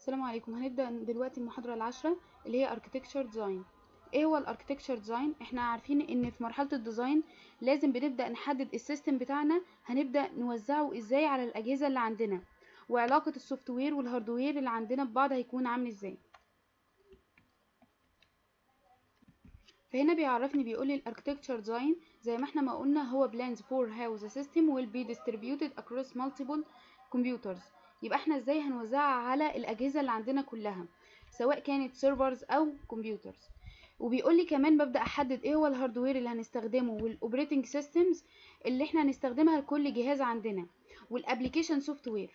السلام عليكم هنبدأ دلوقتي المحاضرة العاشرة اللي هي architecture design ايه هو الاركتكتشر ديزاين احنا عارفين ان في مرحلة الديزاين لازم بنبدأ نحدد السيستم بتاعنا هنبدأ نوزعه ازاي على الأجهزة اللي عندنا وعلاقة السوفت وير والهاردوير اللي عندنا ببعض هيكون عامل ازاي فهنا بيعرفني بيقول لي الاركتكتشر ديزاين زي ما احنا ما قلنا هو plans for how the system will be distributed across multiple computers يبقى احنا ازاي هنوزعها على الاجهزه اللي عندنا كلها سواء كانت سيرفرز او كمبيوترز وبيقول لي كمان ببدا احدد ايه هو الهاردوير اللي هنستخدمه والاوبريتنج سيستمز اللي احنا هنستخدمها لكل جهاز عندنا والابلكيشن سوفت وير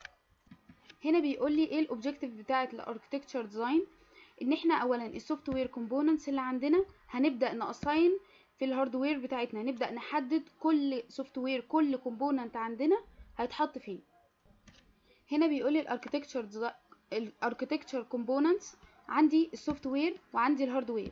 هنا بيقول لي ايه الاوبجكتيف بتاعه الاركتكتشر ديزاين ان احنا اولا السوفت وير كومبوننتس اللي عندنا هنبدا ناساين في الهاردوير بتاعتنا نبدا نحدد كل سوفت وير كل كومبوننت عندنا هيتحط فين هنا بيقول لي الاركتكتشر الاركتكتشر كومبوننتس عندي السوفت وير وعندي الهاردوير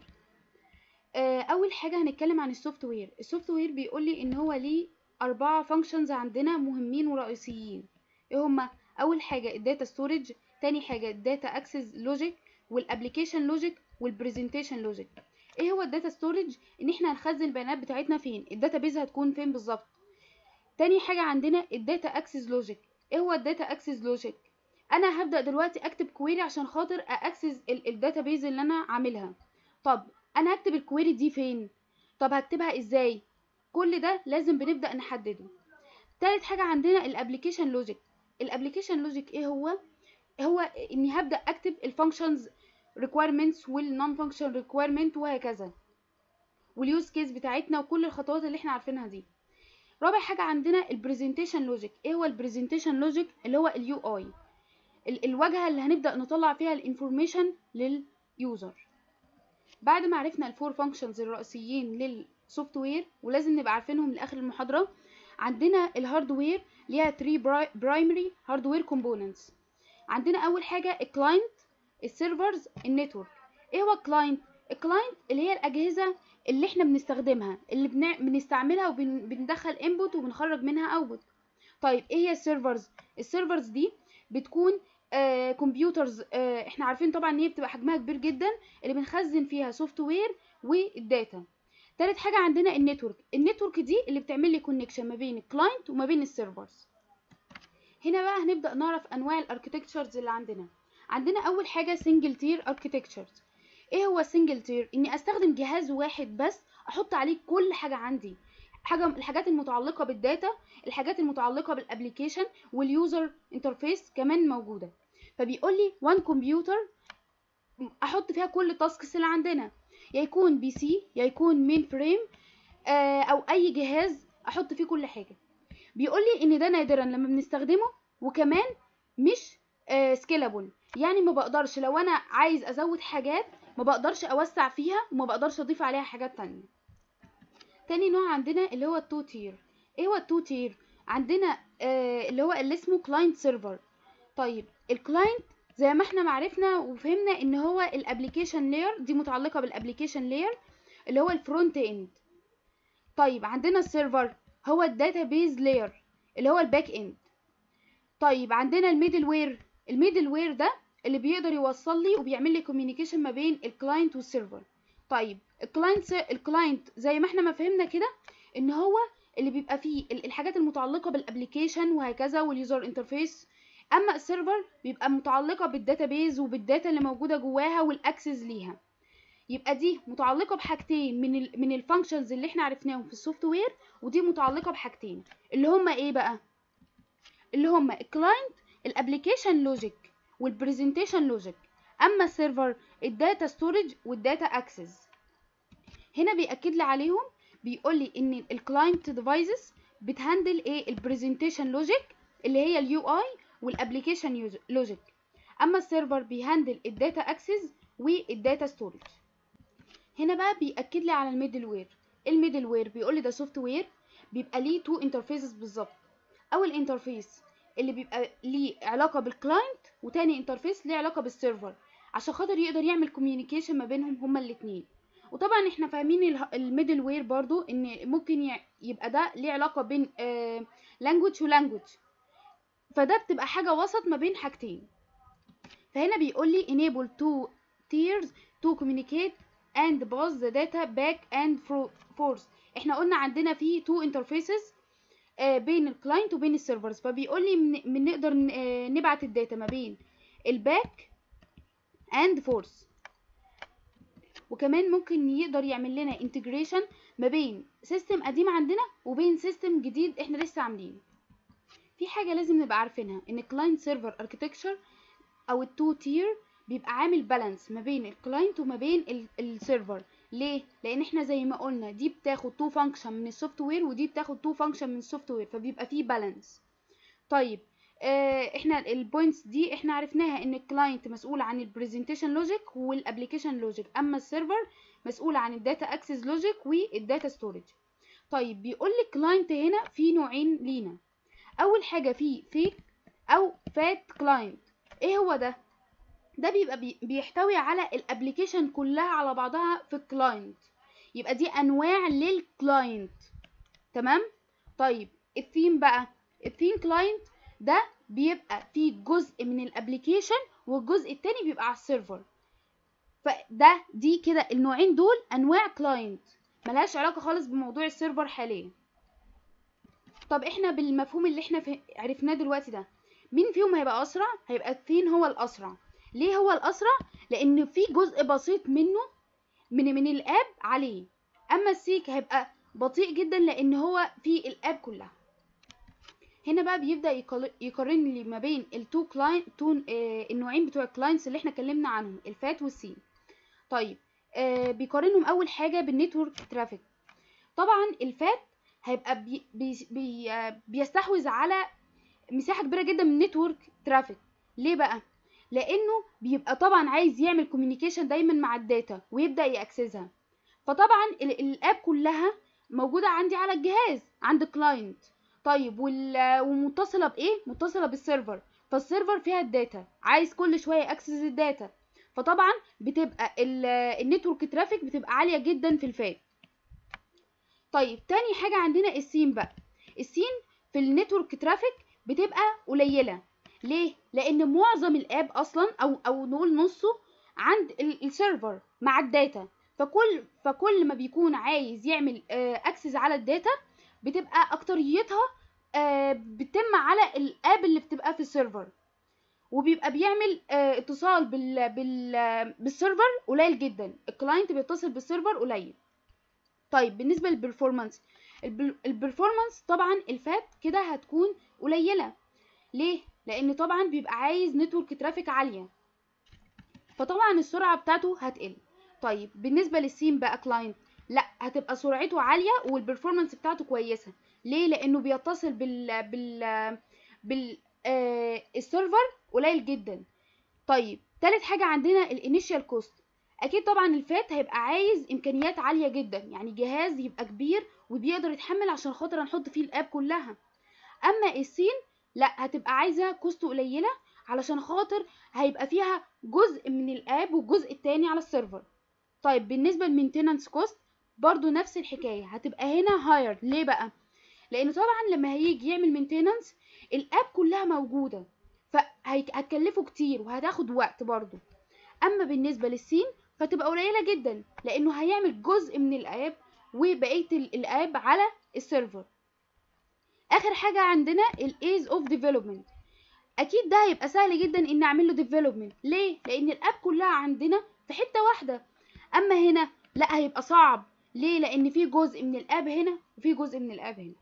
اول حاجه هنتكلم عن السوفت وير السوفت وير بيقول لي ان هو ليه اربعه فانكشنز عندنا مهمين ورئيسيين ايه هما اول حاجه الداتا ستورج تاني حاجه الداتا اكسس لوجيك والابلكيشن لوجيك والبرزنتيشن لوجيك ايه هو الداتا ستورج ان احنا هنخزن البيانات بتاعتنا فين الداتابيز هتكون فين بالظبط تاني حاجه عندنا الداتا اكسس لوجيك ايه هو الداتا اكسس لوجيك انا هبدا دلوقتي اكتب كويري عشان خاطر اكسس الداتابيز اللي انا عاملها طب انا هكتب الكويري دي فين طب هكتبها ازاي كل ده لازم بنبدا نحدده تالت حاجه عندنا الابلكيشن لوجيك الابلكيشن لوجيك ايه هو هو اني هبدا اكتب الفانكشنز requirements والنون فانكشن requirement وهكذا واليوز كيس بتاعتنا وكل الخطوات اللي احنا عارفينها دي رابع حاجه عندنا البرزنتيشن لوجيك ايه هو البرزنتيشن لوجيك اللي هو اليو اي الواجهه اللي هنبدا نطلع فيها الانفورميشن لليوزر بعد ما عرفنا الفور فانكشنز الرئيسيين للسوفت وير ولازم نبقى عارفينهم لاخر المحاضره عندنا الهاردوير ليها 3 برايمري هاردوير كومبوننتس عندنا اول حاجه الكلاينت السيرفرز النتورك ايه هو الكلاينت الكلاينت اللي هي الاجهزه اللي احنا بنستخدمها اللي بنع... بنستعملها وبندخل انبوت وبنخرج منها اوتبوت طيب ايه هي السيرفرز السيرفرز دي بتكون آه كمبيوترز آه احنا عارفين طبعا ان هي بتبقى حجمها كبير جدا اللي بنخزن فيها سوفت وير والداتا تالت حاجه عندنا النتورك النتورك دي اللي بتعمل لي كونكشن ما بين الكلاينت وما بين السيرفرز هنا بقى هنبدا نعرف انواع الاركتكتشرز اللي عندنا عندنا اول حاجه سنجل تير اركتكتشرز ايه هو سنجل تير اني استخدم جهاز واحد بس احط عليه كل حاجه عندي حاجه الحاجات المتعلقه بالداتا الحاجات المتعلقه بالابلكيشن واليوزر انترفيس كمان موجوده فبيقول لي وان كمبيوتر احط فيها كل التاسكس اللي عندنا يا يكون بي سي يا يكون مين فريم آه او اي جهاز احط فيه كل حاجه بيقول لي ان ده نادرا لما بنستخدمه وكمان مش آه سكيلابل يعني ما بقدرش لو انا عايز ازود حاجات ما بقدرش اوسع فيها وما بقدرش اضيف عليها حاجات تانية تاني نوع عندنا اللي هو التو تير ايه هو التو تير عندنا آه اللي هو اللي اسمه كلاينت سيرفر طيب الكلاينت زي ما احنا معرفنا وفهمنا ان هو الابلكيشن لاير دي متعلقه بالابلكيشن لاير اللي هو الفرونت اند طيب عندنا السيرفر هو الداتابيز لاير اللي هو الباك اند طيب عندنا الميدل وير الميدل وير ده اللي بيقدر يوصل لي وبيعمل لي كوميونيكيشن ما بين الكلاينت والسيرفر طيب الكلاينت الكلاينت زي ما احنا ما فهمنا كده ان هو اللي بيبقى فيه الحاجات المتعلقه بالابلكيشن وهكذا واليوزر انترفيس اما السيرفر بيبقى متعلقه بالداتابيز وبالداتا اللي موجوده جواها والاكسس ليها يبقى دي متعلقه بحاجتين من ال من الفانكشنز اللي احنا عرفناهم في السوفت وير ودي متعلقه بحاجتين اللي هما ايه بقى اللي هما الكلاينت الابلكيشن لوجيك والبرزنتيشن لوجيك اما السيرفر الداتا ستورج والداتا اكسس هنا بيأكد لي عليهم بيقول لي ان الكلاينت ديفايسز بتهندل ايه البرزنتيشن لوجيك اللي هي اليو اي والابلكيشن لوجيك اما السيرفر بيهندل الداتا اكسس والداتا ستورج هنا بقى بيأكد لي على الميدل وير الميدل وير بيقول لي ده سوفت وير بيبقى ليه تو انترفيسز بالظبط اول انترفيس اللي بيبقى ليه علاقه بالكلاينت وتاني انترفيس ليه علاقه بالسيرفر عشان خاطر يقدر يعمل كوميونيكيشن ما بينهم هما الاثنين وطبعا احنا فاهمين الميدل وير برضو ان ممكن يبقى ده ليه علاقه بين لانجوج ولانجوج فده بتبقى حاجه وسط ما بين حاجتين فهنا بيقول لي enable two tiers to communicate and pass the data back and forth احنا قلنا عندنا في two interfaces آه بين الكلاينت وبين السيرفرز فبيقول لي من, من نقدر آه نبعت الداتا ما بين الباك اند فورث وكمان ممكن يقدر يعمل لنا انتجريشن ما بين سيستم قديم عندنا وبين سيستم جديد احنا لسه عاملينه في حاجه لازم نبقى عارفينها ان كلاينت سيرفر اركتكتشر او التو تير بيبقى عامل بالانس ما بين الكلاينت وما بين السيرفر ليه لان احنا زي ما قلنا دي بتاخد تو فانكشن من السوفت وير ودي بتاخد تو فانكشن من السوفت وير فبيبقى فيه بالانس طيب آه احنا البوينتس دي احنا عرفناها ان الكلاينت مسؤول عن البرزنتيشن لوجيك والابلكيشن لوجيك اما السيرفر مسؤول عن الداتا اكسس لوجيك والداتا ستورج طيب بيقول لي الكلاينت هنا في نوعين لينا اول حاجه في فيك او فات كلاينت ايه هو ده ده بيبقى بي بيحتوي على الابلكيشن كلها على بعضها في الكلاينت يبقى دي انواع للكلاينت تمام طيب الثيم بقى الثيم كلاينت ده بيبقى فيه جزء من الابلكيشن والجزء التاني بيبقى على السيرفر فده دي كده النوعين دول انواع كلاينت ملهاش علاقه خالص بموضوع السيرفر حاليا طب احنا بالمفهوم اللي احنا عرفناه دلوقتي ده مين فيهم هيبقى اسرع هيبقى الثين هو الاسرع ليه هو الاسرع لان في جزء بسيط منه من من الاب عليه اما السيك هيبقى بطيء جدا لان هو في الاب كلها هنا بقى بيبدا يقارن لي ما بين التو كلاين تو آه النوعين بتوع الكلاينتس اللي احنا اتكلمنا عنهم الفات والسين طيب آه بيقارنهم اول حاجه بالنتورك ترافيك طبعا الفات هيبقى بي بي بي آه بيستحوذ على مساحه كبيره جدا من النتورك ترافيك ليه بقى لانه بيبقى طبعا عايز يعمل كوميونيكيشن دايما مع الداتا ويبدا ياكسسها فطبعا الاب كلها موجوده عندي على الجهاز عند الكلاينت طيب ومتصله بايه متصله بالسيرفر فالسيرفر فيها الداتا عايز كل شويه اكسس الداتا فطبعا بتبقى النتورك ترافيك بتبقى عاليه جدا في الفات طيب تاني حاجه عندنا السين بقى السين في النتورك ترافيك بتبقى قليله ليه لان معظم الاب اصلا او او نقول نصه عند السيرفر مع الداتا فكل فكل ما بيكون عايز يعمل اكسس على الداتا بتبقى اكتريتها بتتم على الاب اللي بتبقى في السيرفر وبيبقى بيعمل اتصال بال بال بالسيرفر قليل جدا الكلاينت بيتصل بالسيرفر قليل طيب بالنسبه للبرفورمانس البرفورمانس طبعا الفات كده هتكون قليله ليه لان طبعا بيبقى عايز نتورك ترافيك عاليه فطبعا السرعه بتاعته هتقل طيب بالنسبه للسين بقى كلاينت لا هتبقى سرعته عاليه والبرفورمانس بتاعته كويسه ليه لانه بيتصل بال بال بال آه السيرفر قليل جدا طيب تالت حاجه عندنا الانيشال كوست اكيد طبعا الفات هيبقى عايز امكانيات عاليه جدا يعني جهاز يبقى كبير وبيقدر يتحمل عشان خاطر نحط فيه الاب كلها اما السين لا هتبقى عايزه كوست قليله علشان خاطر هيبقى فيها جزء من الاب والجزء التاني على السيرفر طيب بالنسبه للمينتيننس كوست برضو نفس الحكايه هتبقى هنا هاير ليه بقى لان طبعا لما هيجي يعمل مينتيننس الاب كلها موجوده فهتكلفه كتير وهتاخد وقت برضو اما بالنسبه للسين فتبقى قليله جدا لانه هيعمل جزء من الاب وبقيه الاب على السيرفر اخر حاجه عندنا الايز اوف ديفلوبمنت اكيد ده هيبقى سهل جدا ان اعمل له ديفلوبمنت ليه لان الاب كلها عندنا في حته واحده اما هنا لا هيبقى صعب ليه لان في جزء من الاب هنا وفي جزء من الاب هنا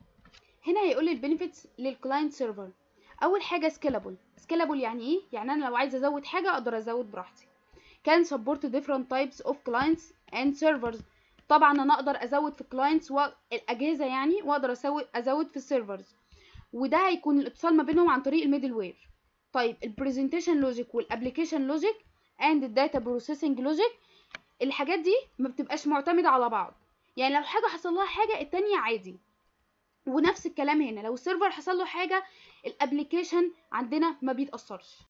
هنا هيقول لي البينيفيتس للكلاينت سيرفر اول حاجه سكيلابل سكيلابل يعني ايه يعني انا لو عايزه ازود حاجه اقدر ازود براحتي can support different types of clients and servers طبعا انا اقدر ازود في الكلاينتس والاجهزه يعني واقدر ازود ازود في السيرفرز وده هيكون الاتصال ما بينهم عن طريق الميدل وير طيب البرزنتيشن لوجيك والابلكيشن لوجيك اند الداتا بروسيسنج لوجيك الحاجات دي ما بتبقاش معتمده على بعض يعني لو حاجه حصل لها حاجه التانية عادي ونفس الكلام هنا لو السيرفر حصل له حاجه الابلكيشن عندنا ما بيتاثرش